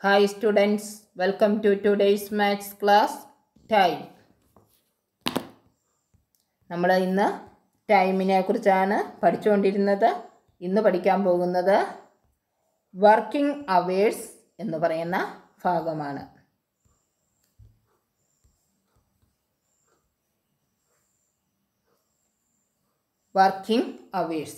Hi students, welcome to today's maths class time. നമ്മൾ ഇന്ന് ടൈമിനെ കുറിച്ചാണ് പഠിച്ചുകൊണ്ടിരുന്നത് ഇന്ന് പഠിക്കാൻ പോകുന്നത് വർക്കിംഗ് അവേഴ്സ് എന്ന് പറയുന്ന ഭാഗമാണ് working hours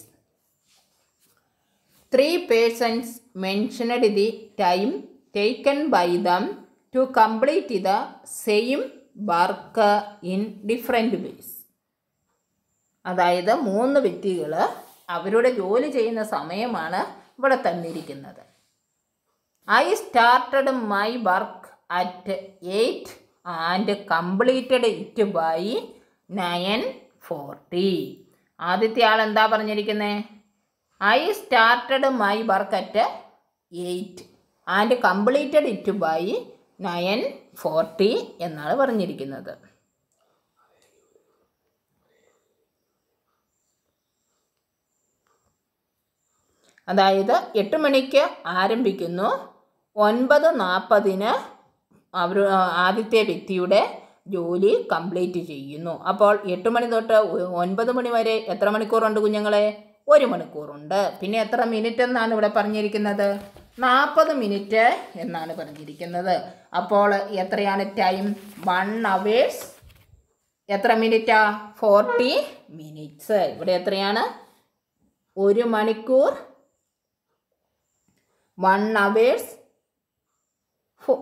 Three persons mentioned the time taken by them to complete the same work in different ways. അതായത് മൂന്ന് വ്യക്തികൾ അവരുടെ ജോലി ചെയ്യുന്ന സമയമാണ് ഇവിടെ തന്നിരിക്കുന്നത് I started my work at eight and completed it by nine forty ആദ്യത്തെ ആൾ എന്താ പറഞ്ഞിരിക്കുന്നത് I started my work at eight and completed it by nine forty എന്നാണ് പറഞ്ഞിരിക്കുന്നത് അതായത് എട്ട് മണിക്ക് ആരംഭിക്കുന്നു ഒൻപത് നാൽപ്പതിന് അവർ ആദ്യത്തെ വ്യക്തിയുടെ ജോലി കംപ്ലീറ്റ് ചെയ്യുന്നു അപ്പോൾ എട്ട് മണി തൊട്ട് ഒ- ഒൻപത് മണി വരെ എത്ര മണിക്കൂറുണ്ട് കുഞ്ഞുങ്ങളെ ഒരു മണിക്കൂറുണ്ട് പിന്നെ എത്ര മിനിറ്റ് എന്നാണ് ഇവിടെ പറഞ്ഞിരിക്കുന്നത് നാൽപ്പത് മിനിറ്റ് എന്നാണ് പറഞ്ഞിരിക്കുന്നത് അപ്പോൾ എത്രയാണ് ടൈം വൺ അവേഴ്സ് എത്ര മിനിറ്റാ ഫോർട്ടി മിനിറ്റ്സ് ഇവിടെ എത്രയാണ് ഒരു മണിക്കൂർ one hours four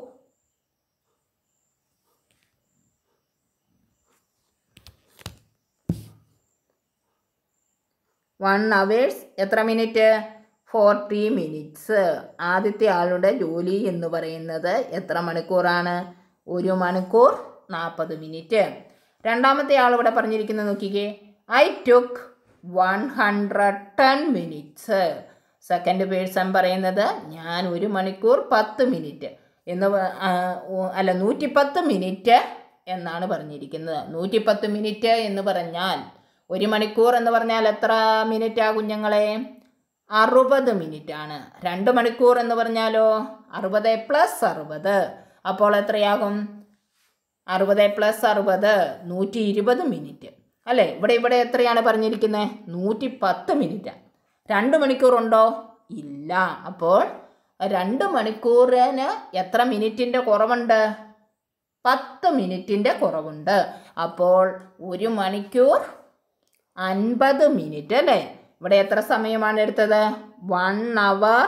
one hours എത്ര മിനിറ്റ് ഫോർട്ടി മിനിറ്റ്സ് ആദ്യത്തെ ആളുടെ ജോലി എന്ന് പറയുന്നത് എത്ര മണിക്കൂറാണ് ഒരു മണിക്കൂർ നാൽപ്പത് മിനിറ്റ് രണ്ടാമത്തെ ആൾ ഇവിടെ പറഞ്ഞിരിക്കുന്നത് നോക്കിക്കേ I took one hundred ten minutes second person പറയുന്നത് ഞാൻ ഒരു മണിക്കൂർ പത്ത് മിനിറ്റ് എന്ന് പ- ആ, ഓ- അല്ല നൂറ്റിപ്പത്ത് മിനിറ്റ് എന്നാണ് പറഞ്ഞിരിക്കുന്നത് നൂറ്റിപ്പത്ത് മിനിറ്റ് എന്ന് പറഞ്ഞാൽ ഒരു മണിക്കൂർ എന്ന് പറഞ്ഞാൽ എത്ര മിനിറ്റാ കുഞ്ഞുങ്ങളെ അറുപത് മിനിറ്റ് ആണ് രണ്ട് മണിക്കൂർ എന്ന് പറഞ്ഞാലോ അറുപത് പ്ലസ് അറുപത് അപ്പോൾ എത്രയാകും അറുപത് പ്ലസ് അറുപത് നൂറ്റി ഇരുപത് മിനിറ്റ് അല്ലേ ഇവിടെ ഇവിടെ എത്രയാണ് പറഞ്ഞിരിക്കുന്നത് നൂറ്റി പത്ത് മിനിറ്റ് രണ്ട് മണിക്കൂറുണ്ടോ ഇല്ല അപ്പോൾ രണ്ട് മണിക്കൂറിന് എത്ര മിനിറ്റിൻ്റെ കുറവുണ്ട് പത്ത് മിനിറ്റിൻ്റെ കുറവുണ്ട് അപ്പോൾ ഒരു മണിക്കൂർ അൻപത് മിനിറ്റ് അല്ലേ ഇവിടെ എത്ര സമയമാണ് എടുത്തത് വൺ അവർ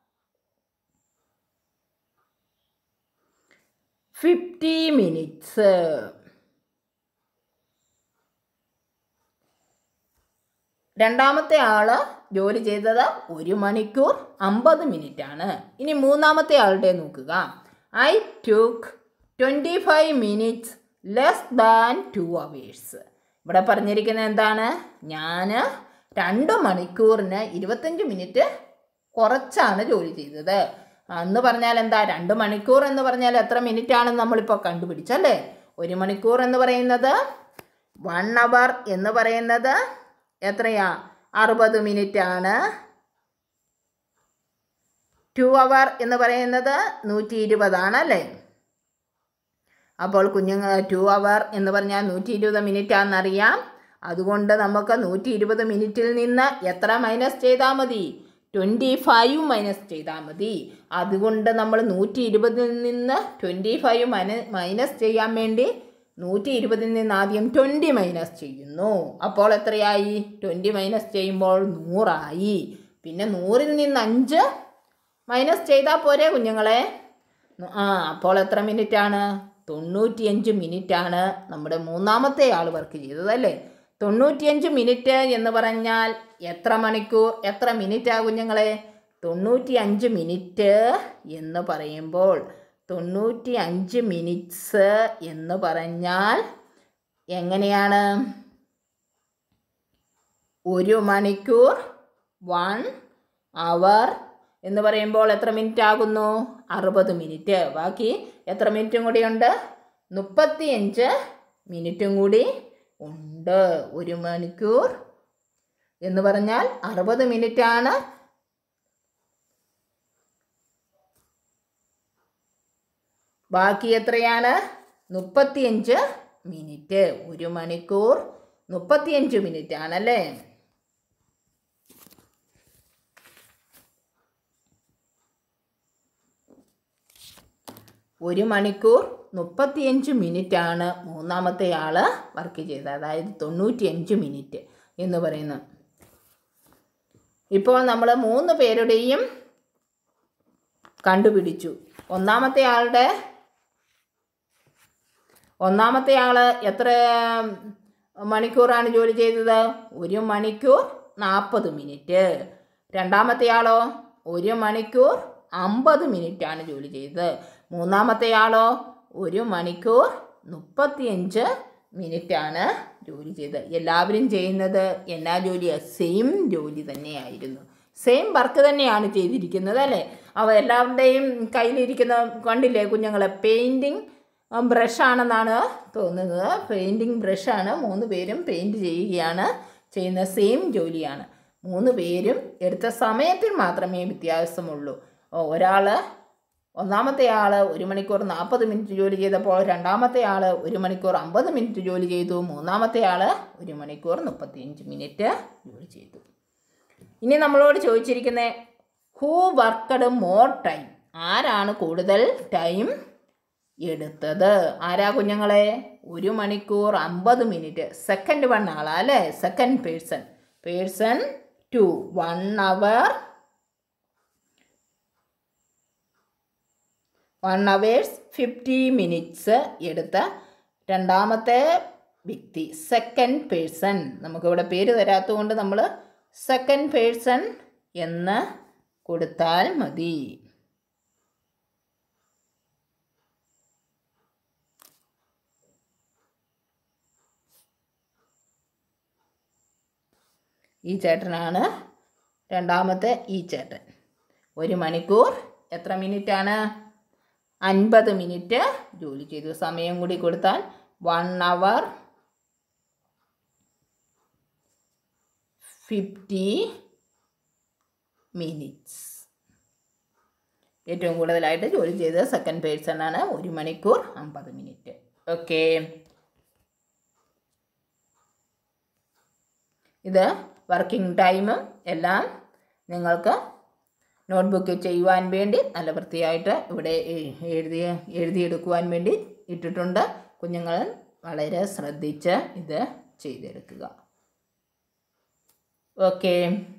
ഫിഫ്റ്റി മിനിറ്റ്സ് രണ്ടാമത്തെ ആള് ജോലി ചെയ്തത് ഒരു മണിക്കൂർ അമ്പത് മിനിറ്റ് ആണ് ഇനി മൂന്നാമത്തെ ആളുടെ നോക്കുക I took twenty five minutes less than two hours ഇവിടെ പറഞ്ഞിരിക്കുന്നത് എന്താണ് ഞാൻ രണ്ട് മണിക്കൂറിന് ഇരുപത്തഞ്ച് മിനിറ്റ് കുറച്ചാണ് ജോലി ചെയ്തത് എന്ന് പറഞ്ഞാൽ എന്താ രണ്ട് മണിക്കൂർ എന്ന് പറഞ്ഞാൽ എത്ര മിനിറ്റ് ആണെന്ന് നമ്മളിപ്പോൾ കണ്ടുപിടിച്ചല്ലേ ഒരു മണിക്കൂർ എന്ന് പറയുന്നത് വൺ അവർ എന്ന് പറയുന്നത് എത്രയാ അറുപത് മിനിറ്റ് ആണ് ടു അവർ എന്ന് പറയുന്നത് നൂറ്റി ഇരുപതാണ് അല്ലേ അപ്പോൾ കുഞ്ഞുങ്ങൾ ടു അവർ എന്ന് പറഞ്ഞാൽ നൂറ്റി ഇരുപത് മിനിറ്റ് ആണെന്നറിയാം അതുകൊണ്ട് നമുക്ക് നൂറ്റി ഇരുപത് മിനിറ്റിൽ നിന്ന് എത്ര മൈനസ് ചെയ്താൽ മതി ട്വൻറ്റി ഫൈവ് മൈനസ് ചെയ്താൽ മതി അതുകൊണ്ട് നമ്മൾ നൂറ്റി ഇരുപതിൽ നിന്ന് ട്വൻറ്റി ഫൈവ് മൈന മൈനസ് ചെയ്യാൻ വേണ്ടി നൂറ്റി ഇരുപതിൽ നിന്ന് ആദ്യം ട്വൻറ്റി മൈനസ് ചെയ്യുന്നു അപ്പോൾ എത്രയായി ട്വൻറ്റി മൈനസ് ചെയ്യുമ്പോൾ നൂറായി പിന്നെ നൂറിൽ നിന്ന് അഞ്ച് മൈനസ് ചെയ്താൽ പോരെ കുഞ്ഞുങ്ങളെ ആ അപ്പോൾ എത്ര മിനിറ്റ് ആണ് തൊണ്ണൂറ്റിയഞ്ച് മിനിറ്റ് ആണ് നമ്മുടെ മൂന്നാമത്തെ ആൾ വർക്ക് ചെയ്തത് അല്ലേ തൊണ്ണൂറ്റിയഞ്ച് മിനിറ്റ് എന്ന് പറഞ്ഞാൽ എത്ര മണിക്കൂർ എത്ര മിനിറ്റ് ആ കുഞ്ഞുങ്ങളെ തൊണ്ണൂറ്റി അഞ്ച് മിനിറ്റ് എന്ന് പറയുമ്പോൾ തൊണ്ണൂറ്റി അഞ്ച് മിനിറ്റ്സ് എന്ന് പറഞ്ഞാൽ എങ്ങനെയാണ് ഒരു മണിക്കൂർ വൺ അവർ എന്ന് പറയുമ്പോൾ എത്ര മിനിറ്റ് ആകുന്നു അറുപത് മിനിറ്റ് ബാക്കി എത്ര മിനിറ്റും കൂടിയുണ്ട് മുപ്പത്തിയഞ്ച് മിനിറ്റും കൂടി ഉണ്ട് ഒരു മണിക്കൂർ എന്ന് പറഞ്ഞാൽ അറുപത് മിനിറ്റാണ് ബാക്കി എത്രയാണ് മുപ്പത്തിയഞ്ച് മിനിറ്റ് ഒരു മണിക്കൂർ മുപ്പത്തിയഞ്ച് മിനിറ്റ് ആണല്ലേ ഒരു മണിക്കൂർ മുപ്പത്തിയഞ്ച് മിനിറ്റാണ് മൂന്നാമത്തെ ആൾ വർക്ക് ചെയ്തത് അതായത് തൊണ്ണൂറ്റിയഞ്ച് മിനിറ്റ് എന്ന് പറയുന്നത് ഇപ്പോൾ നമ്മൾ മൂന്ന് പേരുടെയും കണ്ടുപിടിച്ചു ഒന്നാമത്തെ ആളുടെ ഒന്നാമത്തെ ആൾ എത്ര മണിക്കൂറാണ് ജോലി ചെയ്തത് ഒരു മണിക്കൂർ നാൽപ്പത് മിനിറ്റ് രണ്ടാമത്തെ ആളോ ഒരു മണിക്കൂർ അമ്പത് മിനിറ്റാണ് ജോലി ചെയ്തത് മൂന്നാമത്തെ ആളോ ഒരു മണിക്കൂർ മുപ്പത്തിയഞ്ച് മിനിറ്റാണ് ജോലി ചെയ്തത് എല്ലാവരും ചെയ്യുന്നത് എന്നാ ജോലിയാണ് സെയിം ജോലി തന്നെയായിരുന്നു സെയിം വർക്ക് തന്നെയാണ് ചെയ്തിരിക്കുന്നത് അല്ലേ അവ എല്ലാവരുടെയും കയ്യിലിരിക്കുന്ന കണ്ടില്ലേ കുഞ്ഞുങ്ങളെ പെയിൻറ്റിങ് ബ്രഷാണെന്നാണ് തോന്നുന്നത് പെയിൻറ്റിങ് ബ്രഷാണ് മൂന്ന് പേരും പെയിൻറ്റ് ചെയ്യുകയാണ് ചെയ്യുന്ന സെയിം ജോലിയാണ് മൂന്ന് പേരും എടുത്ത സമയത്തിൽ മാത്രമേ വ്യത്യാസമുള്ളൂ ഒരാൾ ഒന്നാമത്തെ ആൾ ഒരു മണിക്കൂർ നാൽപ്പത് മിനിറ്റ് ജോലി ചെയ്തപ്പോൾ രണ്ടാമത്തെ ആൾ ഒരു മണിക്കൂർ അമ്പത് മിനിറ്റ് ജോലി ചെയ്തു മൂന്നാമത്തെ ആൾ ഒരു മണിക്കൂർ മുപ്പത്തിയഞ്ച് മിനിറ്റ് ജോലി ചെയ്തു ഇനി നമ്മളോട് ചോദിച്ചിരിക്കുന്നത് ഹൂ വർക്കഡ് മോർ ടൈം ആരാണ് കൂടുതൽ ടൈം എടുത്തത് ആരാ കുഞ്ഞുങ്ങളെ ഒരു മണിക്കൂർ അമ്പത് മിനിറ്റ് സെക്കൻഡ് വൺ ആളാ അല്ലേ second person person two one hour one hours fifty minutes എടുത്ത രണ്ടാമത്തെ വ്യക്തി സെക്കൻഡ് പേഴ്സൺ നമുക്കിവിടെ പേര് തരാത്തതുകൊണ്ട് നമ്മൾ സെക്കൻഡ് പേഴ്സൺ എന്ന് കൊടുത്താൽ മതി ഈ ചേട്ടനാണ് രണ്ടാമത്തെ ഈ ചേട്ടൻ ഒരു മണിക്കൂർ എത്ര മിനിറ്റാണ് അൻപത് മിനിറ്റ് ജോലി ചെയ്തു സമയം കൂടി കൊടുത്താൽ വൺ അവർ ഫിഫ്റ്റി മിനിറ്റ്സ് ഏറ്റവും കൂടുതലായിട്ട് ജോലി ചെയ്തത് സെക്കൻഡ് പേഴ്സൺ ആണ് ഒരു മണിക്കൂർ അമ്പത് മിനിറ്റ് ഓക്കെ ഇത് വർക്കിംഗ് ടൈമും എല്ലാം നിങ്ങൾക്ക് നോട്ട്ബുക്ക് ചെയ്യുവാൻ വേണ്ടി നല്ല വൃത്തിയായിട്ട് ഇവിടെ എ- എഴുതി എഴുതിയെടുക്കുവാൻ വേണ്ടി ഇട്ടിട്ടുണ്ട് കുഞ്ഞുങ്ങൾ വളരെ ശ്രദ്ധിച്ച് ഇത് ചെയ്തെടുക്കുക okay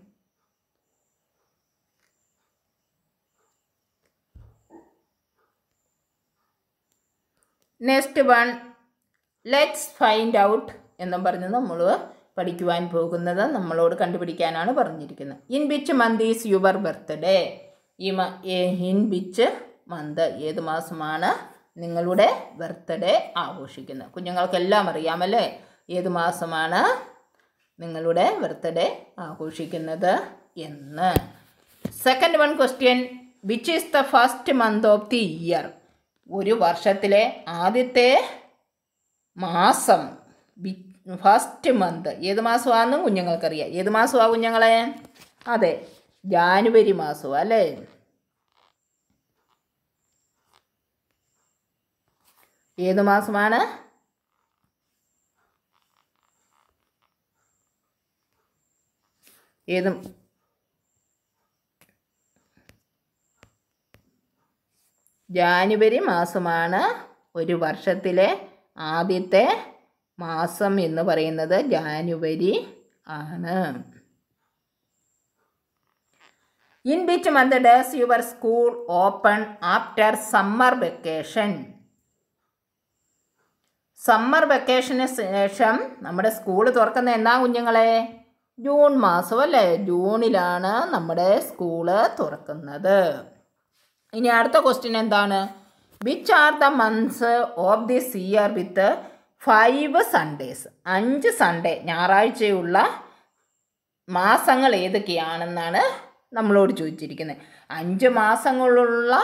next one let's find out എന്നും പറഞ്ഞ് നമ്മൾ പഠിക്കുവാൻ പോകുന്നത് നമ്മളോട് കണ്ടുപിടിക്കാനാണ് പറഞ്ഞിരിക്കുന്നത് in which month is your birthday ഈ മ ഇൻ വിച്ച് മന്ത് ഏത് മാസമാണ് നിങ്ങളുടെ ബർത്ത്ഡേ ആഘോഷിക്കുന്നത് കുഞ്ഞുങ്ങൾക്കെല്ലാം അറിയാമല്ലേ ഏത് മാസമാണ് നിങ്ങളുടെ ബർത്ത്ഡേ ആഘോഷിക്കുന്നത് എന്ന് second one question which is the first month of the year ഒരു വർഷത്തിലെ ആദ്യത്തെ മാസം ഫസ്റ്റ് മന്ത് ഏത് മാസമാണെന്നും കുഞ്ഞുങ്ങൾക്കറിയാം ഏത് മാസമാണ് കുഞ്ഞുങ്ങളെ അതെ ജാനുവരി മാസം അല്ലേ ഏത് മാസമാണ് ഏത് ജാനുവരി മാസമാണ് ഒരു വർഷത്തിലെ ആദ്യത്തെ മാസം എന്ന് പറയുന്നത് ജാനുവരി ആണ് in which month days your school open after summer vacation summer വെക്കേഷന് ശേഷം നമ്മുടെ സ്കൂൾ തുറക്കുന്ന എന്നാ കുഞ്ഞുങ്ങളെ ജൂൺ മാസം അല്ലേ ജൂണിലാണ് നമ്മുടെ സ്കൂള് തുറക്കുന്നത് ഇനി അടുത്ത ക്വസ്റ്റ്യൻ എന്താണ് which are the months of this year with five Sundays അഞ്ച് സൺഡേ ഞായറാഴ്ചയുള്ള മാസങ്ങൾ ഏതൊക്കെയാണെന്നാണ് നമ്മളോട് ചോദിച്ചിരിക്കുന്നത് അഞ്ച് മാസങ്ങളുള്ള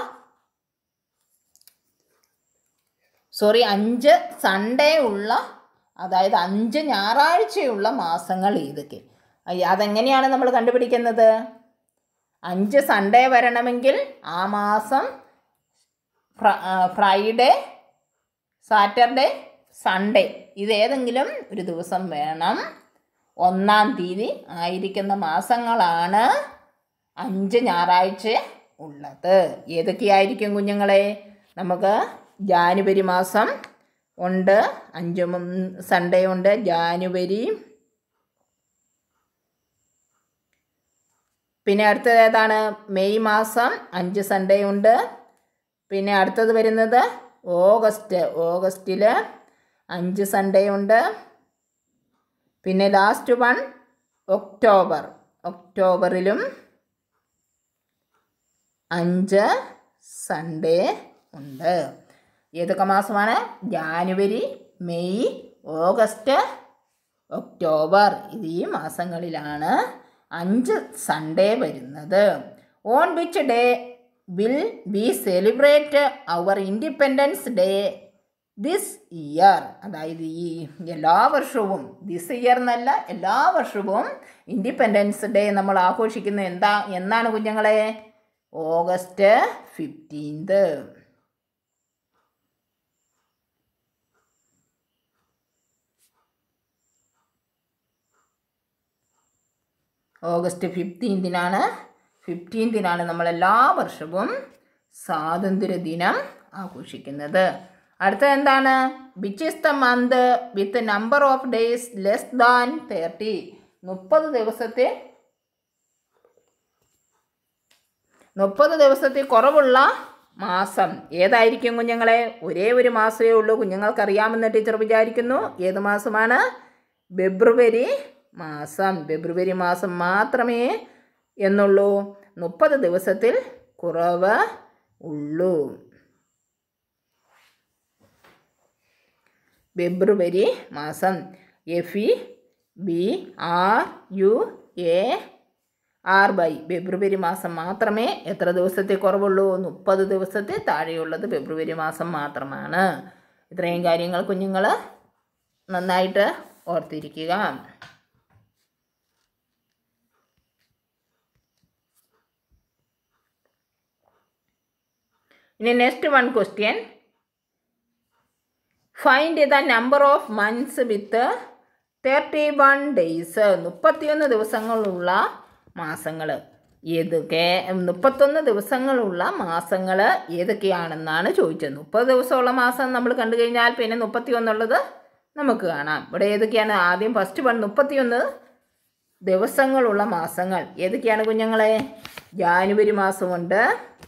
സോറി അഞ്ച് സൺഡേ ഉള്ള അതായത് അഞ്ച് ഞായറാഴ്ചയുള്ള മാസങ്ങൾ ഏതൊക്കെ അയ്യ, അതെങ്ങനെയാണ് നമ്മൾ കണ്ടുപിടിക്കുന്നത് അഞ്ച് സൺഡേ വരണമെങ്കിൽ ആ മാസം ഫ്രൈഡേ സാറ്റർഡേ സൺഡേ ഇതേതെങ്കിലും ഒരു ദിവസം വേണം ഒന്നാം തീയതി ആയിരിക്കുന്ന മാസങ്ങളാണ് അഞ്ച് ഞായറാഴ്ച ഉള്ളത് ഏതൊക്കെയായിരിക്കും കുഞ്ഞുങ്ങളെ നമുക്ക് ജാനുവരി മാസം ഉണ്ട് അഞ്ച് മ് സൺഡേ ഉണ്ട് ജാനുവരി പിന്നെ അടുത്തത് ഏതാണ് മെയ് മാസം അഞ്ച് സൺഡേ ഉണ്ട് പിന്നെ അടുത്തത് വരുന്നത് ഓഗസ്റ്റ് ഓഗസ്റ്റിൽ അഞ്ച് സൺഡേ ഉണ്ട് പിന്നെ ലാസ്റ്റ് വൺ ഒക്ടോബർ ഒക്ടോബറിലും അഞ്ച് സൺഡേ ഉണ്ട് ഏതൊക്കെ മാസമാണ് ജാനുവരി മെയ് ഓഗസ്റ്റ് ഒക്ടോബർ ഇത് ഈ മാസങ്ങളിലാണ് അഞ്ച് സൺഡേ വരുന്നത് on which day will be celebrate our independence day this year അതായത് ഈ എല്ലാ വർഷവും ദിസ് ഇയർ എന്നല്ല എല്ലാ വർഷവും ഇൻഡിപെൻഡൻസ് ഡേ നമ്മൾ ആഘോഷിക്കുന്നത് എന്താ എന്നാണ് കുഞ്ഞുങ്ങളെ ഓഗസ്റ്റ് ഫിഫ്റ്റീൻത് ഓഗസ്റ്റ് ഫിഫ്റ്റീൻതിനാണ് ഫിഫ്റ്റീൻതിനാണ് നമ്മൾ എല്ലാ വർഷവും സ്വാതന്ത്ര്യ ദിനം ആഘോഷിക്കുന്നത് അടുത്ത എന്താണ് which is the month with number of days less than thirty മുപ്പത് ദിവസത്തെ മുപ്പത് ദിവസത്തിൽ കുറവുള്ള മാസം ഏതായിരിക്കും കുഞ്ഞുങ്ങളെ ഒരേ ഒരു മാസമേ ഉള്ളൂ കുഞ്ഞുങ്ങൾക്ക് അറിയാമെന്ന് ടീച്ചർ വിചാരിക്കുന്നു ഏത് മാസമാണ് ഫെബ്രുവരി മാസം ഫെബ്രുവരി മാസം മാത്രമേ എന്നുള്ളൂ മുപ്പത് ദിവസത്തിൽ കുറവ് ഉള്ളൂ ഫെബ്രുവരി മാസം F E B R U A R Y ഫെബ്രുവരി മാസം മാത്രമേ എത്ര ദിവസത്തെ കുറവുള്ളൂ മുപ്പത് ദിവസത്തെ താഴെയുള്ളത് ഫെബ്രുവരി മാസം മാത്രമാണ് ഇത്രയും കാര്യങ്ങൾ കുഞ്ഞുങ്ങൾ നന്നായിട്ട് ഓർത്തിരിക്കുക ഇനി next one question find the number of months with thirty one days മുപ്പത്തിയൊന്ന് ദിവസങ്ങളുള്ള മാസങ്ങൾ ഏതൊക്കെ മുപ്പത്തൊന്ന് ദിവസങ്ങളുള്ള മാസങ്ങൾ ഏതൊക്കെയാണെന്നാണ് ചോദിച്ചത് മുപ്പത് ദിവസമുള്ള മാസം നമ്മൾ കണ്ടു കഴിഞ്ഞാൽ പിന്നെ മുപ്പത്തിയൊന്നുള്ളത് നമുക്ക് കാണാം ഇവിടെ ഏതൊക്കെയാണ് ആദ്യം ഫസ്റ്റ് വൺ മുപ്പത്തിയൊന്ന് ദിവസങ്ങളുള്ള മാസങ്ങൾ ഏതൊക്കെയാണ് കുഞ്ഞുങ്ങളെ ജാനുവരി മാസമുണ്ട്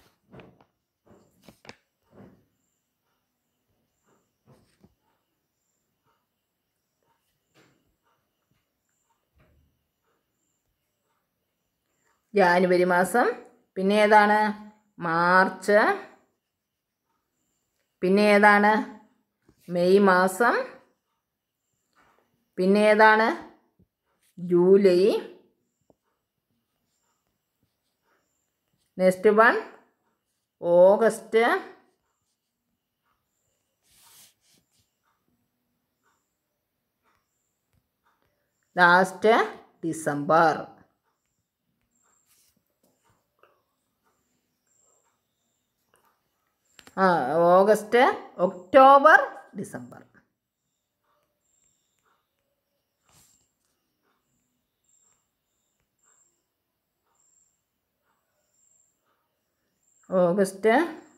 ജാനുവരി മാസം പിന്നെ ഏതാണ് മാർച്ച് പിന്നെ ഏതാണ് മെയ് മാസം പിന്നെ ഏതാണ് July next one August last December ആ August October December August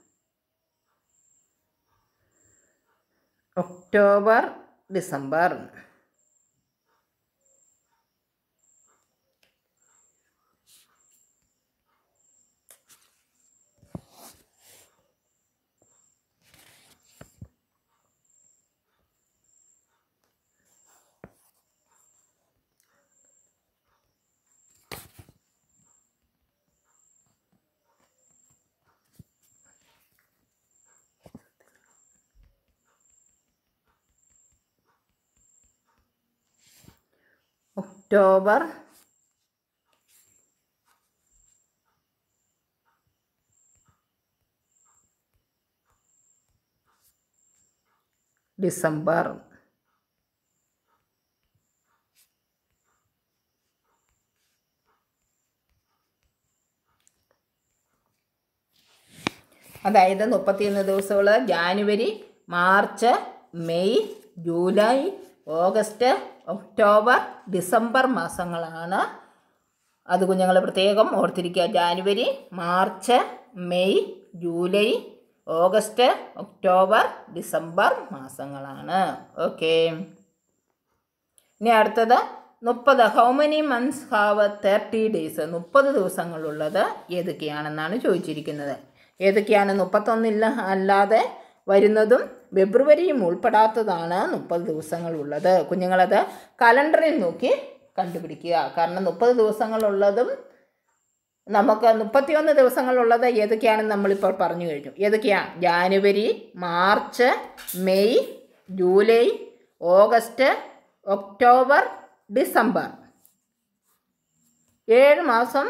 October December October December അതായത് മുപ്പത്തിയൊന്ന് ദിവസമുള്ള January March May July August October December മാസങ്ങളാണ് അത് കുഞ്ഞുങ്ങൾ പ്രത്യേകം ഓർത്തിരിക്കുക January March May July August October December മാസങ്ങളാണ് ഓക്കെ ഇനി അടുത്തത് മുപ്പത് how many months have thirty days മുപ്പത് ദിവസങ്ങളുള്ളത് ഏതൊക്കെയാണെന്നാണ് ചോദിച്ചിരിക്കുന്നത് ഏതൊക്കെയാണ് മുപ്പത്തൊന്നില്ല അല്ലാതെ വരുന്നതും ഫെബ്രുവരിയും ഉൾപ്പെടാത്തതാണ് മുപ്പത് ദിവസങ്ങളുള്ളത് കുഞ്ഞുങ്ങളത് കലണ്ടറിൽ നോക്കി കണ്ടുപിടിക്കുക കാരണം മുപ്പത് ദിവസങ്ങളുള്ളതും നമുക്ക് മുപ്പത്തിയൊന്ന് ദിവസങ്ങളുള്ളത് ഏതൊക്കെയാണെന്ന് നമ്മളിപ്പോൾ പറഞ്ഞു കഴിഞ്ഞു ഏതൊക്കെയാണ് January March May July August October December ഏഴ് മാസം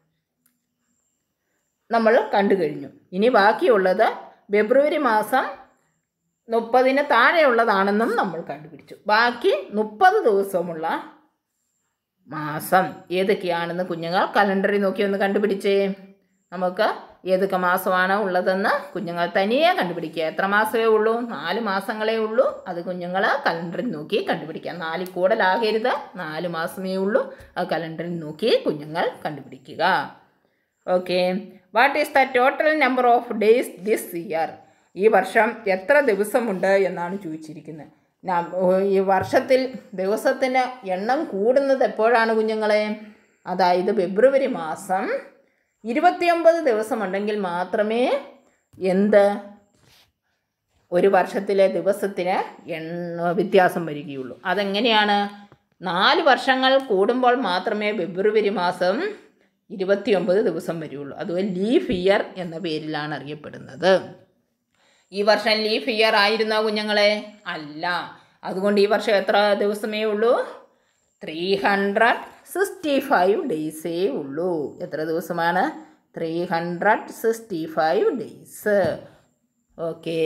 നമ്മൾ കണ്ടു കഴിഞ്ഞു ഇനി ബാക്കിയുള്ളത് ഫെബ്രുവരി മാസം മുപ്പതിന് താഴെയുള്ളതാണെന്നും നമ്മൾ കണ്ടുപിടിച്ചു ബാക്കി മുപ്പത് ദിവസമുള്ള മാസം ഏതൊക്കെയാണെന്ന് കുഞ്ഞുങ്ങൾ കലണ്ടറിൽ നോക്കി ഒന്ന് കണ്ടുപിടിച്ചേ നമുക്ക് ഏതൊക്കെ മാസമാണ് ഉള്ളതെന്ന് കുഞ്ഞുങ്ങൾ തനിയെ കണ്ടുപിടിക്കുക എത്ര മാസമേ ഉള്ളൂ നാല് മാസങ്ങളേ ഉള്ളൂ അത് കുഞ്ഞുങ്ങൾ കലണ്ടറിൽ നോക്കി കണ്ടുപിടിക്കുക നാലിൽ കൂടുതലാകരുത് നാല് മാസമേ ഉള്ളൂ അത് കലണ്ടറിൽ നോക്കി കുഞ്ഞുങ്ങൾ കണ്ടുപിടിക്കുക okay what is the total number of days this year ഈ വർഷം എത്ര ദിവസമുണ്ട് എന്നാണ് ചോദിച്ചിരിക്കുന്നത് നം- ഈ വർഷത്തിൽ ദിവസത്തിന് എണ്ണം കൂടുന്നത് എപ്പോഴാണ് കുഞ്ഞുങ്ങളെ അതായത് ഫെബ്രുവരി മാസം ഇരുപത്തിയൊമ്പത് ദിവസമുണ്ടെങ്കിൽ മാത്രമേ എന്ത് ഒരു വർഷത്തിലെ ദിവസത്തിന് എണ്ണ വ്യത്യാസം വരികയുള്ളൂ അതെങ്ങനെയാണ് നാല് വർഷങ്ങൾ കൂടുമ്പോൾ മാത്രമേ ഫെബ്രുവരി മാസം ഇരുപത്തിയൊമ്പത് ദിവസം വരികയുള്ളൂ അതുപോലെ ലീഫ് ഇയർ എന്ന പേരിലാണ് അറിയപ്പെടുന്നത് ഈ വർഷം ലീഫ് ഇയർ ആയിരുന്നോ കുഞ്ഞുങ്ങളെ അല്ല അതുകൊണ്ട് ഈ വർഷം എത്ര ദിവസമേ ഉള്ളൂ ത്രീ ഹൺഡ്രഡ് സിക്സ്റ്റി ഫൈവ് ഡേയ്സേ ഉള്ളൂ എത്ര ദിവസമാണ് three hundred sixty five days okay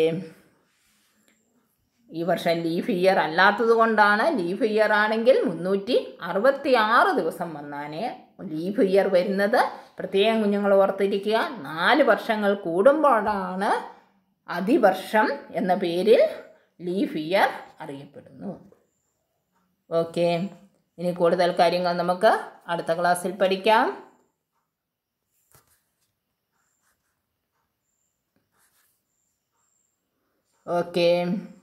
ഈ വർഷം ലീഫ് ഇയർ അല്ലാത്തത് കൊണ്ടാണ് ലീഫ് ഇയർ ആണെങ്കിൽ മുന്നൂറ്റി അറുപത്തി ആറ് ദിവസം വന്നാനേ ലീഫ് ഇയർ വരുന്നത് പ്രത്യേകം കുഞ്ഞുങ്ങൾ ഓർത്തിരിക്കുക നാല് വർഷങ്ങൾ കൂടുമ്പോഴാണ് അതിവർഷം എന്ന പേരിൽ ലീഫ് ഇയർ അറിയപ്പെടുന്നു ഓക്കെ ഇനി കൂടുതൽ കാര്യങ്ങൾ നമുക്ക് അടുത്ത ക്ലാസ്സിൽ പഠിക്കാം ഓക്കെ